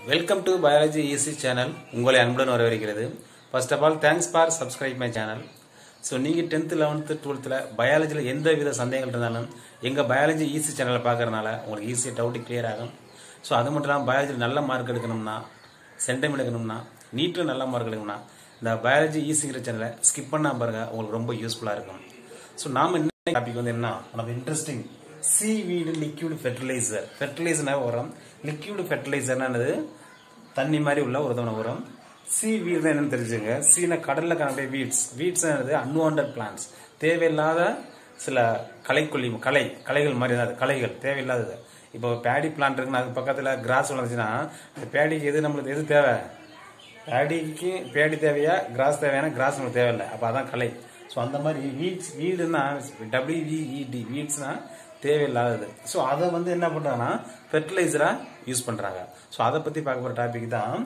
Welcome to biology easy channel உங்களை அன்புடன் வரவேற்கிறது first of all thanks for subscribe my channel so நீங்கள் tenth eleventh டுவெல்த்தில் பயாலஜியில் எந்த வித சந்தேகங்கள் இருந்தாலும் எங்கள் பயாலஜி ஈஸி சேனலை பார்க்கறனால உங்களுக்கு ஈஸியாக டவுட்டு கிளியர் ஆகும் ஸோ அது மட்டும் இல்லாமல் பயாலஜியில் நல்ல மார்க் எடுக்கணும்னா சென்டம் எடுக்கணும்னா நீட்டில் நல்ல மார்க் எடுக்கணும்னா இந்த பயாலஜி ஈஸிங்கிற சேனலை ஸ்கிப் பண்ணாம பாருங்க உங்களுக்கு ரொம்ப யூஸ்ஃபுல்லாக இருக்கும் ஸோ நாம என்ன டாபிக் வந்து என்ன one interesting seaweed liquid fertiliser ஃபெர்டிலைசர்னா உரம் லிக்யூட் ஃபெர்டிலைசர்னானது தண்ணி மாதிரி உள்ள ஒரு தவணை உரம் சி வீடு என்னன்னு தெரிஞ்சுங்க சீன கடல்ல காணக்கூடிய வீட்ஸ் வீட்ஸ் அன்வான்ட் பிளான்ஸ் தேவையில்லாத சில களைக்கொல்லி கலை கலைகள் மாதிரி தான் அது கலைகள் தேவையில்லாதது இப்போ பேடி பிளான்ட் இருக்குன்னா அது பக்கத்தில் கிராஸ் வளர்ந்துச்சுன்னா அந்த பேடிக்கு எது நம்மளுக்கு எது தேவை பேடிக்கு பேடி தேவையா கிராஸ் தேவையான கிராஸ் நம்மளுக்கு தேவையில்லை அப்போ அதான் கலை ஸோ அந்த மாதிரி வீட்ஸ் வீடுனா டபிள்யூவிஇடி வீட்ஸ்னா தேவையில்லாதது ஸோ அதை வந்து என்ன பண்ணுறாங்கன்னா ஃபெர்டிலைசராக யூஸ் பண்ணுறாங்க ஸோ அதை பற்றி பார்க்க போகிற டாபிக் தான்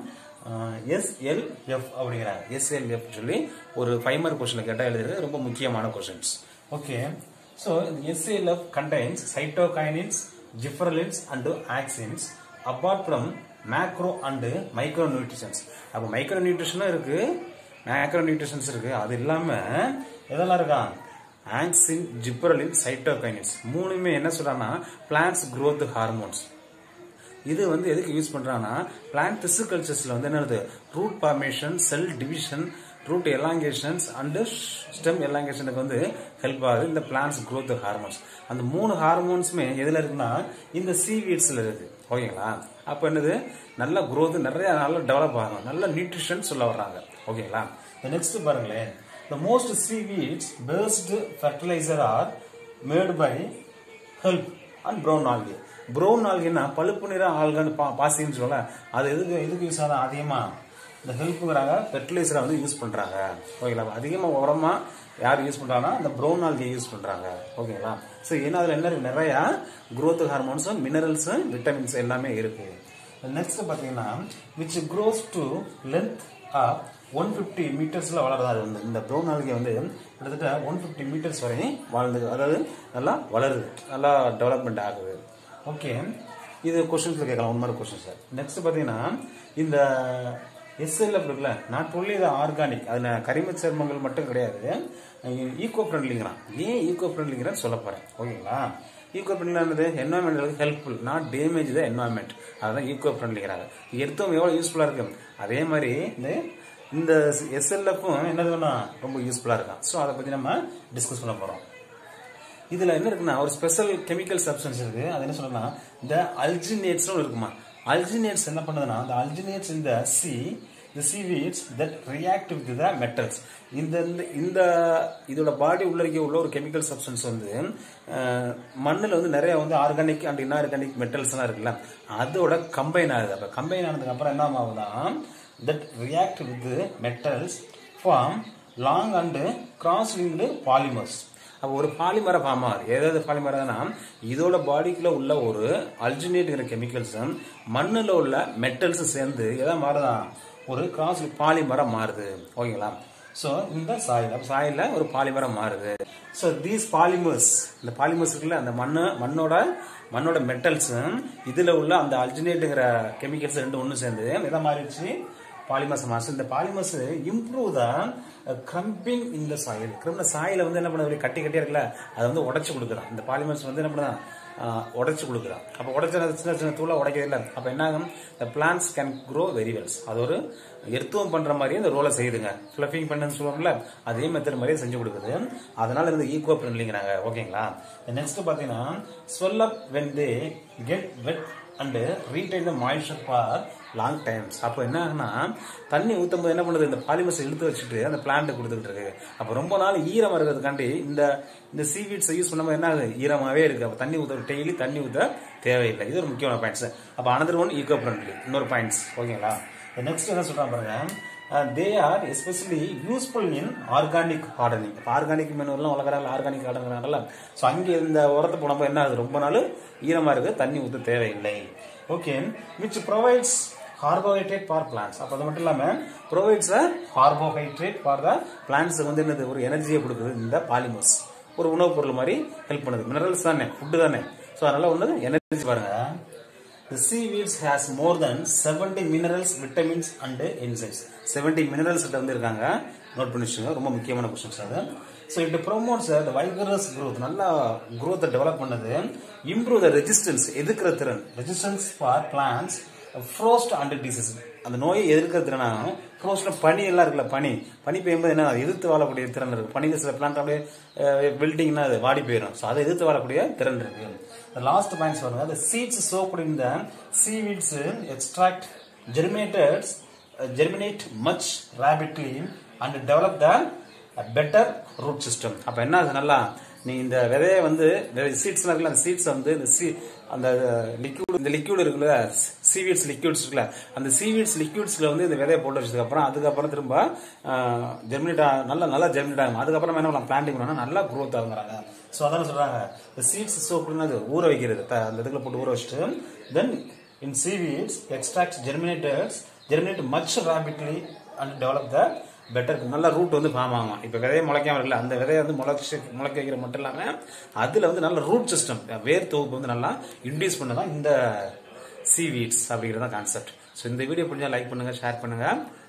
எஸ்எல்எஃப் அப்படிங்கிறாங்க எஸ்எல்எஃப் சொல்லி ஒரு ஃபைவ் மார்க் கொஸ்டினில் கேட்டால் எழுதுறது ரொம்ப முக்கியமான questions okay so SLF contains cytokinins gibberellins and auxins apart from macro and micro nutritions அப்போ மைக்ரோ நியூட்ரிஷனும் இருக்கு மேக்ரோ நியூட்ரிஷன்ஸ் இருக்கு அது இல்லாமல் எதெல்லாம் இருக்கா ஆக்சின் ஜிப்ரலின் சைட்டோகைனின்ஸ் மூணுமே என்ன சொல்றாங்கன்னா பிளான்ஸ் growth ஹார்மோன்ஸ் இது வந்து எதுக்கு யூஸ் பண்றாங்கன்னா பிளான்ட் திசு கல்ச்சர்ஸ்ல வந்து என்னது root formation cell division root elongations and stem எலாங்கேஷனுக்கு வந்து ஹெல்ப் ஆகுது இந்த பிளான்ஸ் growth ஹார்மோன்ஸ் அந்த மூணு ஹார்மோன்ஸுமே எதுல இருக்குன்னா இந்த சீவீட்ஸ்ல இருக்கு ஓகேங்களா அப்ப என்னது நல்ல growth நிறைய நல்ல டெவலப் ஆகும் நல்ல நியூட்ரிஷன் சொல்ல வர்றாங்க ஓகேங்களா நெக்ஸ்ட் பாருங்களேன் The most seaweeds based fertilizer are made by help and brown algae. brown algaeனா பழுப்பு நிற ஆல்கன்னு பா பாசின்னு சொல்லல அது எதுக்கு எதுக்கு யூஸ் ஆகுது அதிகமா இந்த ஹெல்ப்புங்கிறாங்க ஃபெர்டிலைசரை வந்து யூஸ் பண்றாங்க ஓகேங்களா அதிகமாக உரமா யார் யூஸ் பண்றாங்கன்னா இந்த ப்ரௌன் ஆல்கே யூஸ் பண்றாங்க ஓகேங்களா ஸோ ஏன்னா அதில் என்ன இருக்கு நிறைய growth ஹார்மோன்ஸும் மினரல்ஸும் விட்டமின்ஸ் எல்லாமே இருக்கு நெக்ஸ்ட் பார்த்தீங்கன்னா which grows to length of one fifty மீட்டர்ஸில் வளருது அது வந்து இந்த ப்ரௌன் ஆல்கே வந்து கிட்டத்தட்ட ஒன் ஃபிஃப்டி மீட்டர்ஸ் வரையும் வாழ்ந்து அதாவது நல்லா வளருது நல்லா டெவலப்மெண்ட் ஆகுது ஓகே இது கொஸ்டின்ஸ் கேட்கலாம் ஒன் மாதிரி கொஸ்டின் சார் நெக்ஸ்ட் பார்த்தீங்கன்னா இந்த எஸ்எல்எஃப் இருக்குல்ல நாட் ஒன்லி இது ஆர்கானிக் அதில் கரிம சேர்மங்கள் மட்டும் கிடையாது ஈகோ ஃப்ரெண்ட்லிங்கிறான் ஏன் ஈகோ ஃப்ரெண்ட்லிங்கிறான்னு சொல்ல போகிறேன் ஓகேங்களா ஈகோ ஃப்ரெண்ட்லியானது என்வாயன்மெண்டலுக்கு helpful not damage the environment அதுதான் ஈகோ ஃப்ரெண்ட்லிங்கிறாங்க எர்த்தம் எவ்வளோ யூஸ்ஃபுல்லாக இருக்கு அதே மாதிரி இந்த இந்த எஸ்எல்எஃப்பும் என்னது வேணா ரொம்ப யூஸ்ஃபுல்லாக இருக்கான் ஸோ அதை பற்றி நம்ம டிஸ்கஸ் பண்ண போகிறோம் இதில் என்ன இருக்குன்னா ஒரு ஸ்பெஷல் கெமிக்கல் சப்ஸ்டன்ஸ் இருக்கு அது என்ன சொல்லணும்னா இந்த அல்ஜினேட்ஸ்னு இருக்குமா அல்ஜினேட்ஸ் என்ன பண்ணுதுன்னா அந்த அல்ஜினேட்ஸ் இந்த sea the seaweeds that react with the metals இந்த இந்த- இந்த இதோட பாடி உள்ளடக்கிய உள்ள ஒரு கெமிக்கல் சப்ஸ்டன்ஸ் வந்து அஹ், மண்ணுல வந்து நிறைய வந்து ஆர்கானிக் அண்ட் இன்ஆர்கானிக் மெட்டல்ஸ் எல்லாம் இருக்குல்ல அதோட கம்பைன் ஆகுது அப்ப கம்பைன் ஆனதுக்கு அப்புறம் என்ன ஆகுதுன்னா that react with metals form long and cross linked polymers அப்போ ஒரு பாலிமரை ஃபார்ம் ஆகுது ஏதாவது பாலிமரம்னா இதோட பாடிக்குள்ள உள்ள ஒரு அல்ஜினேட்டுங்கிற கெமிக்கல்ஸும் மண்ணில் உள்ள மெட்டல்ஸும் சேர்ந்து எதாவது மாறுதான் ஒரு கிராஸ் பாலிமரம் மாறுது ஓகேங்களா ஸோ இந்த சாயில் அப்போ சாயில ஒரு பாலிமரம் மாறுது ஸோ தீஸ் பாலிமர்ஸ் இந்த பாலிமர்ஸ் இருக்குல்ல அந்த மண்ணு மண்ணோட மண்ணோட மெட்டல்ஸும் இதுல உள்ள அந்த அல்ஜினேட்டுங்கிற கெமிக்கல்ஸ் ரெண்டு ஒன்று சேர்ந்து எதை மாறிடுச்சு பாலிமர்ஸ் மாசு இந்த பாலிமர்ஸ் இம்ப்ரூவ் தான் கிரம்பிங் இந்த சாயில் கிரம்ப சாயில வந்து என்ன பண்ணுது கட்டி கட்டியா இருக்குல்ல அதை வந்து உடைச்சு கொடுக்குறான் இந்த பாலிமர்ஸ் வந்து என்ன பண்ணுதான் உடைச்சு கொடுக்குறான் அப்போ உடைச்ச சின்ன சின்ன தூளா உடைக்கிறது இல்லை அப்போ என்ன ஆகும் இந்த plants can grow very wells அது ஒரு எர்த்துவம் பண்ற மாதிரியே இந்த ரோலை செய்யுதுங்க ஃபிளஃபிங் பண்ணுன்னு சொல்லுவாங்கல்ல அதே மெத்தட் மாதிரியே செஞ்சு கொடுக்குது அதனால இருந்து ஈக்குவ ஃப்ரெண்ட்லிங்கிறாங்க ஓகேங்களா நெக்ஸ்ட் பார்த்தீங்கன்னா swell up when they get wet and retain the moisture for long times அப்போ என்ன ஆகுனா தண்ணி ஊற்றும் போது என்ன பண்ணுது இந்த பாலிமர்ஸ் இழுத்து வச்சுட்டு அந்த பிளான்ட் கொடுத்துட்டு இருக்கு அப்போ ரொம்ப நாள் ஈரமா இருக்கிறதுக்காண்டி இந்த இந்த சீவீட்ஸை யூஸ் பண்ணும்போது என்ன ஆகுது ஈரமாவே இருக்கு அப்போ தண்ணி ஊற்ற டெய்லி தண்ணி ஊற்ற தேவையில்லை இது ஒரு முக்கியமான பாயிண்ட்ஸ் அப்போ அனதர் ஒன் ஈகோ ஃப்ரெண்ட்லி இன்னொரு பாயிண்ட்ஸ் ஓகேங்களா நெக்ஸ்ட் என்ன சொல்றாங்க பாருங்க they are especially useful in organic gardening இப்போ ஆர்கானிக் மெனுவெல்லாம் வளர்க்குறாங்க ஆர்கானிக் கார்டனுங்கிறாங்கல்ல ஸோ அங்கே இந்த உரத்தை போனப்போ என்ன ஆகுது ரொம்ப நாள் ஈரமாக இருக்குது தண்ணி ஊற்ற தேவையில்லை okay which provides carbohydrate for plants அப்போ அது மட்டும் இல்லாமல் provides carbohydrate for the plants வந்து என்னது ஒரு எனர்ஜியை கொடுக்குது இந்த பாலிமர்ஸ் ஒரு உணவுப் பொருள் மாதிரி ஹெல்ப் பண்ணுது மினரல்ஸ் தானே ஃபுட்டு தானே ஸோ அதனால ஒன்று எனர்ஜி பாருங்க The seaweeds has more than 70 minerals, vitamins and enzymes. 70 minerals கிட்ட வந்து இருக்காங்க நோட் பண்ணி வச்சுங்க ரொம்ப முக்கியமான கொஸ்டின்ஸ் அது so it promotes the vigorous growth நல்லா growth டெவலப் பண்ணது இம்ப்ரூவ் த ரெசிஸ்டன்ஸ் எதிர்க்கிற திறன் resistance for plants frost and disease அந்த நோயை எதிர்க்கிற திறனா ஃப்ரோஸ்ட்ல பனி எல்லாம் இருக்குல்ல பனி பனி பெய்யும்போது என்ன அது எதிர்த்து வாழக்கூடிய திறன் இருக்கு பனியில் சில பிளான்ட் அப்படியே பில்டிங்னா அது வாடி போயிடும் ஸோ அதை எதிர்த்து வாழக்கூடிய திறன் இருக்கு லாஸ்ட் பாயிண்ட்ஸ் வருங்க the seeds soaked in the seaweeds extract germinated uh, germinate much rapidly and develop the better root system அப்ப என்ன ஆகுது நல்லா நீ இந்த விதைய வந்து சீட்ஸ் இருக்குல்ல அந்த சீட்ஸ் வந்து இந்த சீ அந்த லிக்யூட் இந்த லிக்யூட் இருக்குல்ல சீவீட்ஸ் லிக்யூட்ஸ் இருக்குல்ல அந்த சீவீட்ஸ் லிக்யூட்ஸ்ல வந்து இந்த விதைய போட்டு வச்சதுக்கு அப்புறம் அதுக்கப்புறம் திரும்ப ஜெர்மினேட் நல்லா நல்லா ஜெர்மினேட் ஆகும் அதுக்கப்புறம் என்ன பண்ணலாம் பிளான்டிங் பண்ணா நல்லா growth ஆகுங்கிறாங்க ஸோ அதான் சொல்றாங்க இந்த சீட்ஸ் சோப்புன்னு ஊற வைக்கிறது த- அந்த இதுக்குள்ள போட்டு ஊற வச்சுட்டு then in seaweeds extract germinators germinate much rapidly and develop the better நல்ல ரூட் வந்து ஃபார்ம் ஆகும் இப்போ விதைய முளைக்காம இருக்குல்ல அந்த விதைய வந்து முளைச்சு முளைக்க வைக்கிற மட்டும் இல்லாமல் அதில் வந்து நல்ல ரூட் சிஸ்டம் வேர் தொகுப்பு வந்து நல்லா இன்டியூஸ் பண்ணதான் இந்த சீவீட்ஸ் அப்படிங்கிறது தான் கான்செப்ட் ஸோ இந்த வீடியோ பிடிச்சா லைக் பண்ணுங்க ஷேர் பண்ணுங்க